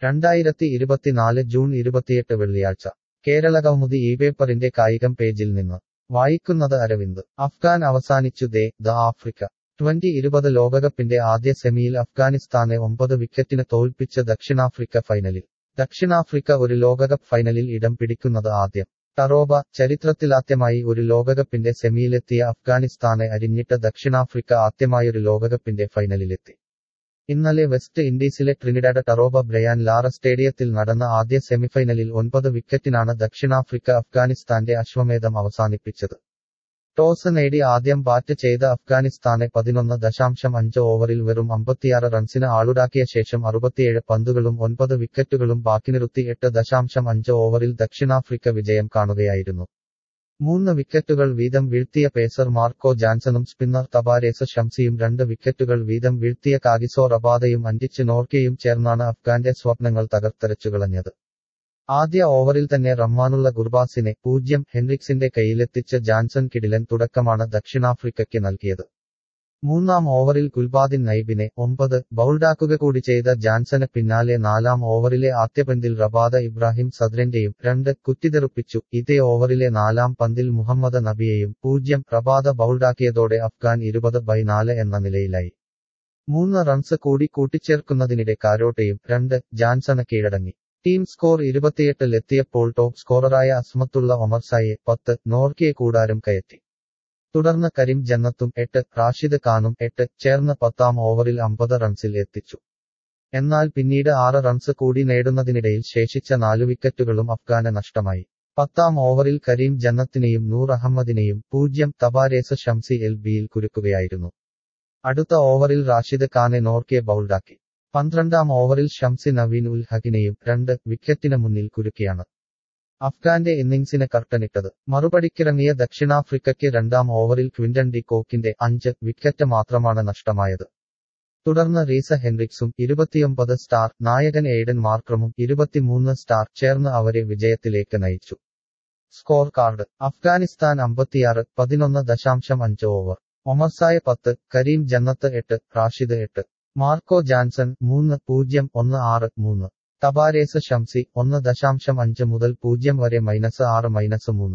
രണ്ടായിരത്തി ഇരുപത്തിനാല് ജൂൺ ഇരുപത്തിയെട്ട് വെള്ളിയാഴ്ച കേരള കൗമുദി ഈ പേപ്പറിന്റെ കായികം പേജിൽ നിന്ന് വായിക്കുന്നത് അരവിന്ദ് അഫ്ഗാൻ അവസാനിച്ചു ദേ ദ ആഫ്രിക്ക ട്വന്റി ഇരുപത് ലോകകപ്പിന്റെ ആദ്യ സെമിയിൽ അഫ്ഗാനിസ്ഥാനെ ഒമ്പത് വിക്കറ്റിന് തോൽപ്പിച്ച് ദക്ഷിണാഫ്രിക്ക ഫൈനലിൽ ദക്ഷിണാഫ്രിക്ക ഒരു ലോകകപ്പ് ഫൈനലിൽ ഇടം പിടിക്കുന്നത് ആദ്യം ടറോബ ചരിത്രത്തിലാദ്യമായി ഒരു ലോകകപ്പിന്റെ സെമിയിലെത്തിയ അഫ്ഗാനിസ്ഥാനെ അരിഞ്ഞിട്ട് ദക്ഷിണാഫ്രിക്ക ആദ്യമായൊരു ലോകകപ്പിന്റെ ഫൈനലിലെത്തി ഇന്നലെ വെസ്റ്റ് ഇൻഡീസിലെ ട്രിനിഡാഡ് ടറോബ ബ്രയാൻ ലാറ സ്റ്റേഡിയത്തിൽ നടന്ന ആദ്യ സെമിഫൈനലിൽ ഒൻപത് വിക്കറ്റിനാണ് ദക്ഷിണാഫ്രിക്ക അഫ്ഗാനിസ്ഥാന്റെ അശ്വമേധം അവസാനിപ്പിച്ചത് ടോസ് നേടി ആദ്യം ബാറ്റ് ചെയ്ത അഫ്ഗാനിസ്ഥാനെ പതിനൊന്ന് ദശാംശം അഞ്ച് ഓവറിൽ വെറും അമ്പത്തിയാറ് റൺസിന് ആളുടാക്കിയ ശേഷം അറുപത്തിയേഴ് പന്തുകളും ഒൻപത് വിക്കറ്റുകളും ബാക്കി നിർത്തി എട്ട് ദശാംശം അഞ്ച് ഓവറിൽ ദക്ഷിണാഫ്രിക്ക വിജയം കാണുകയായിരുന്നു മൂന്ന് വിക്കറ്റുകൾ വീതം വീഴ്ത്തിയ പേസർ മാർക്കോ ജാൻസണും സ്പിന്നർ തബാരേസ് ഷംസിയും രണ്ട് വിക്കറ്റുകൾ വീതം വീഴ്ത്തിയ കാഗിസോ റബാദയും അഞ്ചിച്ച് നോർക്കയും ചേർന്നാണ് അഫ്ഗാന്റെ സ്വപ്നങ്ങൾ തകർത്തെറിച്ചുകളഞ്ഞത് ആദ്യ ഓവറിൽ തന്നെ റഹ്മാനുള്ള ഗുർബാസിനെ പൂജ്യം ഹെൻറിക്സിന്റെ കയ്യിലെത്തിച്ച ജാൻസൺ കിഡിലൻ തുടക്കമാണ് ദക്ഷിണാഫ്രിക്കയ്ക്ക് നൽകിയത് മൂന്നാം ഓവറിൽ ഗുൽബാദിൻ നൈബിനെ ഒമ്പത് ബൗൾഡാക്കുക കൂടി ചെയ്ത ജാൻസന് പിന്നാലെ നാലാം ഓവറിലെ ആദ്യപന്തിൽ റബാദ ഇബ്രാഹിം സദ്രന്റെയും രണ്ട് കുറ്റിതെറുപ്പിച്ചു ഇതേ ഓവറിലെ നാലാം പന്തിൽ മുഹമ്മദ് നബിയെയും പൂജ്യം റബാദ ബൗൾഡാക്കിയതോടെ അഫ്ഗാൻ ഇരുപത് ബൈ നാല് എന്ന നിലയിലായി മൂന്ന് റൺസ് കൂടി കൂട്ടിച്ചേർക്കുന്നതിനിടെ കാരോട്ടയും രണ്ട് ജാൻസണ് കീഴടങ്ങി ടീം സ്കോർ ഇരുപത്തിയെട്ടിലെത്തിയപ്പോൾ ടോപ്പ് സ്കോററായ അസ്മത്തുള്ള ഒമർസായെ പത്ത് നോർക്കിയെ കൂടാരം കയറ്റി തുടർന്ന് കരീം ജന്നത്തും എട്ട് റാഷിദ് ഖാനും എട്ട് ചേർന്ന് പത്താം ഓവറിൽ അമ്പത് റൺസിൽ എത്തിച്ചു എന്നാൽ പിന്നീട് ആറ് റൺസ് കൂടി നേടുന്നതിനിടയിൽ ശേഷിച്ച നാലു വിക്കറ്റുകളും അഫ്ഗാന് നഷ്ടമായി പത്താം ഓവറിൽ കരീം ജന്നത്തിനെയും നൂർ അഹമ്മദിനെയും പൂജ്യം തബാരേസ് ഷംസി എൽ ബിയിൽ കുരുക്കുകയായിരുന്നു അടുത്ത ഓവറിൽ റാഷിദ് ഖാനെ നോർക്കെ ബൗൾഡാക്കി പന്ത്രണ്ടാം ഓവറിൽ ഷംസി നവീൻ ഉൽ ഹക്കിനെയും രണ്ട് വിക്കറ്റിന് മുന്നിൽ കുരുക്കിയാണ് അഫ്ഗാന്റെ ഇന്നിംഗ്സിന് കർട്ടനിട്ടത് മറുപടിക്കിറങ്ങിയ ദക്ഷിണാഫ്രിക്കയ്ക്ക് രണ്ടാം ഓവറിൽ ക്വിന്റൺ ഡി കോക്കിന്റെ അഞ്ച് വിക്കറ്റ് മാത്രമാണ് നഷ്ടമായത് തുടർന്ന് റീസ ഹെൻറിക്സും ഇരുപത്തിയൊമ്പത് സ്റ്റാർ നായകൻ എയ്ഡൻ മാർക്രമും ഇരുപത്തിമൂന്ന് സ്റ്റാർ ചേർന്ന് അവരെ വിജയത്തിലേക്ക് നയിച്ചു സ്കോർ കാർഡ് അഫ്ഗാനിസ്ഥാൻ അമ്പത്തിയാറ് പതിനൊന്ന് ദശാംശം അഞ്ച് ഓവർ ഒമർസായ പത്ത് കരീം ജന്നത്ത് എട്ട് റാഷിദ് എട്ട് മാർക്കോ ജാൻസൺ മൂന്ന് പൂജ്യം ഒന്ന് ആറ് മൂന്ന് തബാരേസ് ഷംസി ഒന്ന് ദശാംശം അഞ്ച് മുതൽ പൂജ്യം വരെ മൈനസ് ആറ് മൈനസ് മൂന്ന്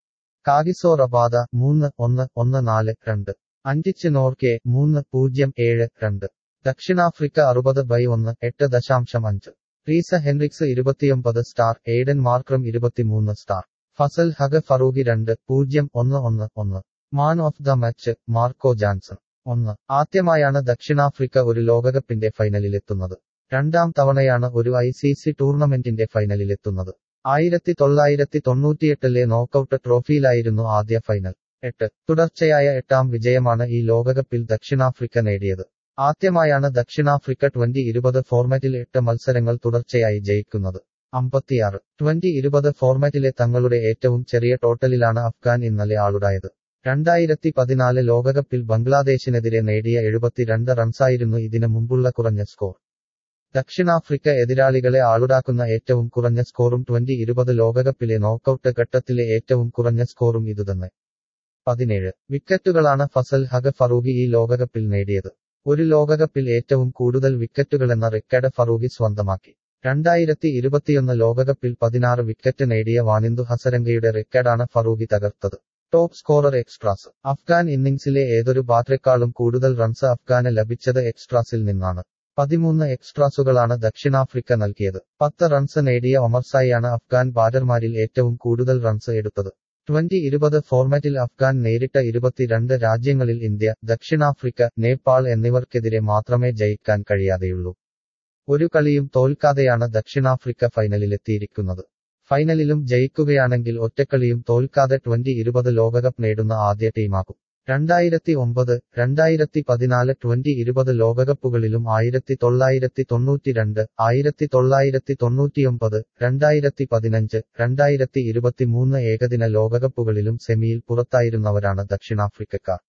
കാഗിസോ റബാദ മൂന്ന് ഒന്ന് ഒന്ന് നാല് രണ്ട് അഞ്ചിച്ച് നോർക്കെ മൂന്ന് പൂജ്യം ഏഴ് രണ്ട് ദക്ഷിണാഫ്രിക്ക അറുപത് ബൈ ഒന്ന് എട്ട് ദശാംശം അഞ്ച് റീസ ഹെൻറിക്സ് ഇരുപത്തിയൊമ്പത് സ്റ്റാർ എയ്ഡൻ മാർക്രം ഇരുപത്തിമൂന്ന് സ്റ്റാർ ഫസൽ ഹഗ ഫറൂഖി രണ്ട് പൂജ്യം ഒന്ന് ഒന്ന് ഒന്ന് man of the match Marco Jansen ഒന്ന് ആദ്യമായാണ് ദക്ഷിണാഫ്രിക്ക ഒരു ലോകകപ്പിന്റെ ഫൈനലിലെത്തുന്നത് രണ്ടാം തവണയാണ് ഒരു ഐ സി സി ടൂർണമെന്റിന്റെ ഫൈനലിലെത്തുന്നത് ആയിരത്തി തൊള്ളായിരത്തി തൊണ്ണൂറ്റിയെട്ടിലെ നോക്കൌട്ട് ട്രോഫിയിലായിരുന്നു ആദ്യ ഫൈനൽ എട്ട് തുടർച്ചയായ എട്ടാം വിജയമാണ് ഈ ലോകകപ്പിൽ ദക്ഷിണാഫ്രിക്ക നേടിയത് ആദ്യമായാണ് ദക്ഷിണാഫ്രിക്ക ട്വന്റി ഇരുപത് ഫോർമാറ്റിൽ എട്ട് മത്സരങ്ങൾ തുടർച്ചയായി ജയിക്കുന്നത് അമ്പത്തിയാറ് ട്വന്റി ഇരുപത് ഫോർമാറ്റിലെ തങ്ങളുടെ ഏറ്റവും ചെറിയ ടോട്ടലിലാണ് അഫ്ഗാൻ ഇന്നലെ ആളുടായത് രണ്ടായിരത്തി പതിനാല് ലോകകപ്പിൽ ബംഗ്ലാദേശിനെതിരെ നേടിയ എഴുപത്തിരണ്ട് റൺസായിരുന്നു ഇതിനു മുമ്പുള്ള കുറഞ്ഞ സ്കോർ ദക്ഷിണാഫ്രിക്ക എതിരാളികളെ ആളുടാക്കുന്ന ഏറ്റവും കുറഞ്ഞ സ്കോറും ട്വന്റി ഇരുപത് ലോകകപ്പിലെ നോക്കൌട്ട് ഘട്ടത്തിലെ ഏറ്റവും കുറഞ്ഞ സ്കോറും ഇതുതന്നെ പതിനേഴ് വിക്കറ്റുകളാണ് ഫസൽ ഹഗ ഫറൂഖി ഈ ലോകകപ്പിൽ നേടിയത് ഒരു ലോകകപ്പിൽ ഏറ്റവും കൂടുതൽ വിക്കറ്റുകളെന്ന റെക്കോർഡ് ഫറൂഖി സ്വന്തമാക്കി രണ്ടായിരത്തി ഇരുപത്തിയൊന്ന് ലോകകപ്പിൽ പതിനാറ് വിക്കറ്റ് നേടിയ വാനിന്ദു ഹസരംഗയുടെ റെക്കോർഡാണ് ഫറൂഖി തകർത്തത് ടോപ്പ് സ്കോറർ എക്സ്ട്രാസ് അഫ്ഗാൻ ഇന്നിംഗ്സിലെ ഏതൊരു ബാറ്ററെക്കാളും കൂടുതൽ റൺസ് അഫ്ഗാന് ലഭിച്ചത് എക്സ്ട്രാസിൽ നിന്നാണ് പതിമൂന്ന് എക്സ്ട്രാസുകളാണ് ദക്ഷിണാഫ്രിക്ക നൽകിയത് പത്ത് റൺസ് നേടിയ ഒമർസായിയാണ് അഫ്ഗാൻ ബാറ്റർമാരിൽ ഏറ്റവും കൂടുതൽ റൺസ് എടുത്തത് ട്വന്റി ഇരുപത് ഫോർമാറ്റിൽ അഫ്ഗാൻ നേരിട്ട ഇരുപത്തിരണ്ട് രാജ്യങ്ങളിൽ ഇന്ത്യ ദക്ഷിണാഫ്രിക്ക നേപ്പാൾ എന്നിവർക്കെതിരെ മാത്രമേ ജയിക്കാൻ കഴിയാതെയുള്ളൂ ഒരു കളിയും തോൽക്കാതെയാണ് ദക്ഷിണാഫ്രിക്ക ഫൈനലിലെത്തിയിരിക്കുന്നത് ഫൈനലിലും ജയിക്കുകയാണെങ്കിൽ ഒറ്റക്കളിയും തോൽക്കാതെ ട്വന്റി ഇരുപത് ലോകകപ്പ് നേടുന്ന ആദ്യ ടീമാകും രണ്ടായിരത്തി ഒമ്പത് രണ്ടായിരത്തി പതിനാല് ട്വന്റി ഇരുപത് ലോകകപ്പുകളിലും ആയിരത്തി തൊള്ളായിരത്തി തൊണ്ണൂറ്റിരണ്ട് ആയിരത്തി തൊള്ളായിരത്തി തൊണ്ണൂറ്റിയൊമ്പത് രണ്ടായിരത്തി പതിനഞ്ച് രണ്ടായിരത്തി ഇരുപത്തിമൂന്ന് ഏകദിന ലോകകപ്പുകളിലും സെമിയിൽ പുറത്തായിരുന്നവരാണ് ദക്ഷിണാഫ്രിക്കക്കാർ